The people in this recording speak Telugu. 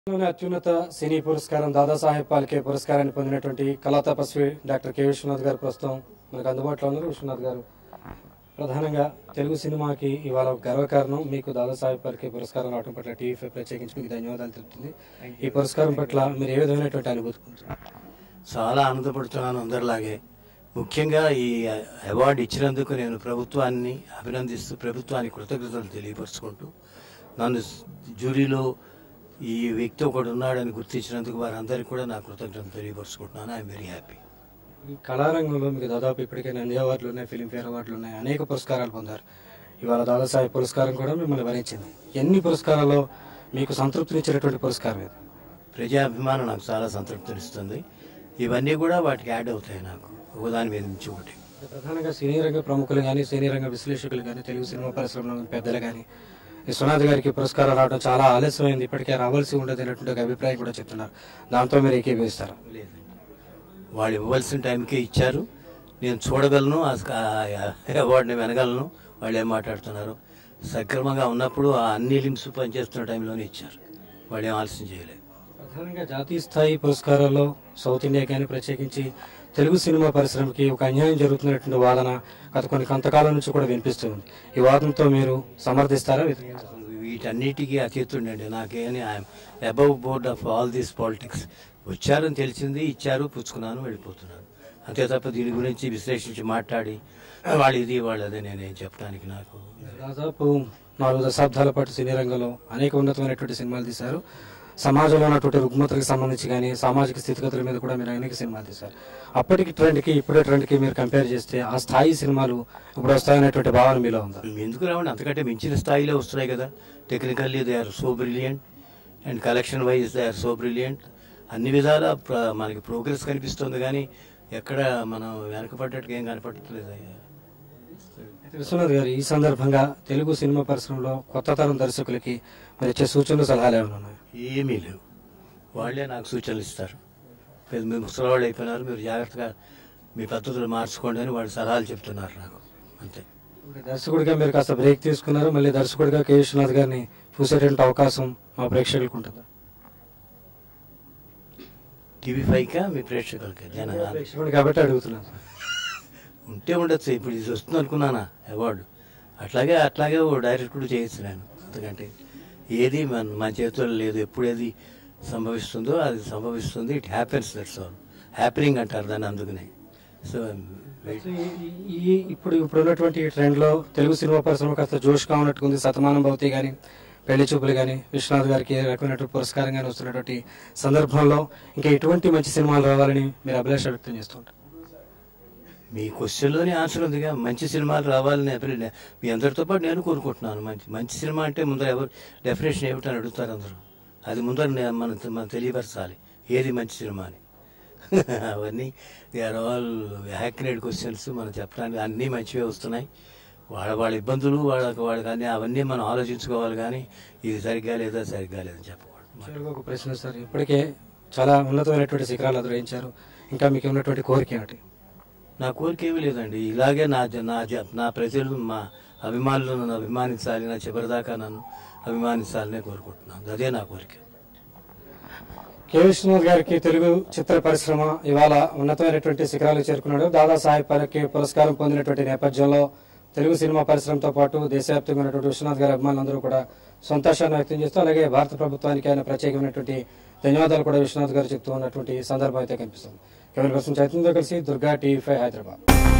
లోని అత్యున్నత సినీ పురస్కారం దాదాసాహెబ్ పాల్కే పురస్కారాన్ని పొందినటువంటి కళా తపస్వి డాక్టర్ కె విశ్వనాథ్ గారు ప్రస్తుతం మనకు అందుబాటులో ఉన్నారు విశ్వనాథ్ గారు ప్రధానంగా తెలుగు సినిమాకి ఇవాళ ఒక గర్వకారణం మీకు దాదాసాహెబ్ పాల్కే పురస్కారం రావడం పట్ల టీవీ ప్రత్యేకించి మీకు ధన్యవాదాలు తెలుపుతుంది ఈ పురస్కారం పట్ల మీరు ఏ విధమైనటువంటి అనుభూతి పొందుతున్నారు? చాలా ఆనందపడుతున్నాను అందరిలాగే ముఖ్యంగా ఈ అవార్డు ఇచ్చినందుకు నేను ప్రభుత్వాన్ని అభినందిస్తూ ప్రభుత్వానికి కృతజ్ఞతలు తెలియపరుచుకుంటూ నన్ను జ్యూరీలో ఈ వ్యక్తి ఒకడు ఉన్నాడని గుర్తించినందుకు వారందరికీ కూడా నా కృతజ్ఞతలు తెలియపరుచుకుంటున్నాను ఐఎమ్ వెరీ హ్యాపీ ఈ కళారంగంలో మీకు దాదాపు ఇప్పటికే నంది అవార్డులు ఉన్నాయి ఫిలింఫేర్ అవార్డులు ఉన్నాయి అనేక పురస్కారాలు పొందారు ఇవాళ దాదాసాహెబ్ పురస్కారం కూడా మిమ్మల్ని వరించింది ఎన్ని పురస్కారాల్లో మీకు సంతృప్తినిచ్చినటువంటి పురస్కారం ఇది ప్రజాభిమానం నాకు చాలా సంతృప్తినిస్తుంది ఇవన్నీ కూడా వాటికి యాడ్ అవుతాయి నాకు ఒకదాని మీద నుంచి ఒకటి ప్రధానంగా సినీ రంగ ప్రముఖులు కానీ సినీ రంగ విశ్లేషకులు కానీ తెలుగు సినిమా పరిశ్రమలో ఉన్న పెద్దలు కానీ విశ్వనాథ్ గారికి పురస్కారం రావడం చాలా ఆలస్యమైంది ఇప్పటికే రావాల్సి ఉండదు అనేటువంటి ఒక అభిప్రాయం కూడా చెప్తున్నారు దాంతో మీరు ఏకీభవిస్తారా లేదండి వాళ్ళు ఇవ్వాల్సిన టైంకే ఇచ్చారు నేను చూడగలను ఆ అవార్డుని వినగలను వాళ్ళు ఏం మాట్లాడుతున్నారు సక్రమంగా ఉన్నప్పుడు ఆ అన్ని లింక్స్ పనిచేస్తున్న టైంలోనే ఇచ్చారు వాళ్ళు ఏం ఆలస్యం చేయలేదు ప్రధానంగా జాతీయ స్థాయి పురస్కారాల్లో సౌత్ ఇండియా కానీ ప్రత్యేకించి తెలుగు సినిమా పరిశ్రమకి ఒక అన్యాయం జరుగుతున్నటువంటి వాదన గత కొన్ని కొంతకాలం నుంచి కూడా వినిపిస్తుంది ఈ వాదనతో మీరు సమర్థిస్తారా వ్యతిరేకిస్తారా? వీటన్నిటికీ అతీతుండండి నాకేని I'm above board of all these politics వచ్చారని తెలిసింది ఇచ్చారు పుచ్చుకున్నాను వెళ్ళిపోతున్నాను అంతే తప్ప దీని గురించి విశ్లేషించి మాట్లాడి వాళ్ళు ఇది వాళ్ళదే నేనేం చెప్పడానికి నాకు దాదాపు నాలుగు దశాబ్దాల పాటు సినీ రంగంలో అనేక ఉన్నతమైనటువంటి సినిమాలు తీశారు సమాజంలో ఉన్నటువంటి రుగ్మతలకు సంబంధించి కానీ సామాజిక స్థితిగతుల మీద కూడా మీరు అనేక సినిమాలు తీశారు అప్పటికి ట్రెండ్కి ఇప్పుడే ట్రెండ్కి మీరు కంపేర్ చేస్తే ఆ స్థాయి సినిమాలు ఇప్పుడు వస్తాయనేటువంటి భావన మీలో ఉందా ఎందుకు రావండి అంతకంటే మించిన స్థాయిలో వస్తున్నాయి కదా technically they are so brilliant and collection wise they are so brilliant అన్ని విధాల ప్ర- మనకి ప్రోగ్రెస్ కనిపిస్తుంది కానీ ఎక్కడ మనం వెనకపడ్డట్టుగా ఏం కనపడట్లేదు అయ్యా విశ్వనాథ్ గారు ఈ సందర్భంగా తెలుగు సినిమా పరిశ్రమలో కొత్త తరం దర్శకులకి మరి ఇచ్చే సూచనలు సలహాలు ఏమైనా ఉన్నాయి ఏమీ లేవు వాళ్ళే నాకు సూచనలు ఇస్తారు పెద్ద మీరు ముసలివాళ్ళు అయిపోయినారు మీరు జాగ్రత్తగా మీ పద్ధతులు మార్చుకోండి అని వాళ్ళు సలహాలు చెప్తున్నారు నాకు అంతే ఇప్పుడు దర్శకుడిగా మీరు కాస్త బ్రేక్ తీసుకున్నారు మళ్ళీ దర్శకుడిగా కె విశ్వనాథ్ గారిని చూసేటువంటి అవకాశం మా ప్రేక్షకులకు ఉంటుందా టీవీ ఫైవ్కా మీ ప్రేక్షకులకి జన ప్రేక్షకుడు కాబట్టి అడుగుతున్నాను ఉంటే ఉండొచ్చు ఇప్పుడు ఇది వస్తుంది అనుకున్నానా అవార్డు అట్లాగే అట్లాగే ఓ డైరెక్టర్ చేయొచ్చు నేను ఎందుకంటే ఏది మన మన చేతుల్లో లేదు ఎప్పుడు ఏది సంభవిస్తుందో అది సంభవిస్తుంది it happens that's all happening అంటారు దాన్ని అందుకనే సో ఈ- ఈ ఇప్పుడు ఇప్పుడు ఉన్నటువంటి ఈ ట్రెండ్ లో తెలుగు సినిమా పరిశ్రమ కాస్త జోష్గా ఉన్నట్టుకుంది శతమానం భవతి గాని పెళ్లి చూపులు గాని విశ్వనాథ్ గారికి ఏ రకమైనటువంటి పురస్కారం గాని వస్తున్నటువంటి సందర్భంలో ఇంకా ఎటువంటి మంచి సినిమాలు రావాలని మీరు అభిలాష వ్యక్తం చేస్తుంటారు మీ క్వశ్చన్లోనే ఆన్సర్ ఉందిగా మంచి సినిమాలు రావాలని అభిప్రాయం లే- మీ అందరితో పాటు నేను కోరుకుంటున్నాను మంచి మంచి సినిమా అంటే ముందర ఎవరు డెఫినేషన్ ఏమిటని అడుగుతారు అందరూ అది ముందర నే- మనం మనం తెలియపరచాలి ఏది మంచి సినిమా అని అవన్నీ they are all hackneyed questions మనం చెప్పడానికి అన్నీ మంచివే వస్తున్నాయి వాళ్ళ వాళ్ళ ఇబ్బందులు వాళ్ళకి వాళ్ళకి అన్నీ అవన్నీ మనం ఆలోచించుకోవాలి కానీ ఇది సరిగ్గా లేదా సరిగ్గా లేదని చెప్పకూడదు చివరిగా ఒక ప్రశ్న సార్ ఇప్పటికే చాలా ఉన్నతమైనటువంటి శిఖరాలు అధిరోహించారు ఇంకా మీకు ఉన్నటువంటి కోరిక ఏమిటి నా కోరిక ఏమీ లేదండి ఇలాగే నా జ- నా జ- నా ప్రజలు మా అభిమానులు నన్ను అభిమానించాలి నా చివరిదాకా నన్ను అభిమానించాలనే కోరుకుంటున్నాను అదే నా కోరిక కె విశ్వనాథ్ గారికి తెలుగు చిత్ర పరిశ్రమ ఇవాళ ఉన్నతమైనటువంటి శిఖరాలు చేరుకున్నాడు దాదాసాహెబ్ పాల్కే పురస్కారం పొందినటువంటి నేపథ్యంలో తెలుగు సినిమా పరిశ్రమతో పాటు దేశవ్యాప్తంగా ఉన్నటువంటి విశ్వనాథ్ గారి అభిమానులందరూ కూడా సంతోషాన్ని వ్యక్తం చేస్తూ అలాగే భారత ప్రభుత్వానికి ఆయన ప్రత్యేకమైనటువంటి ధన్యవాదాలు కూడా విశ్వనాథ్ గారు చెప్తూ ఉన్నటువంటి సందర్భం అయితే కనిపిస్తుంది కెమెరా పర్సన్ చైతన్యతో కలిసి దుర్గా టీవీ ఫైవ్ హైదరాబాద్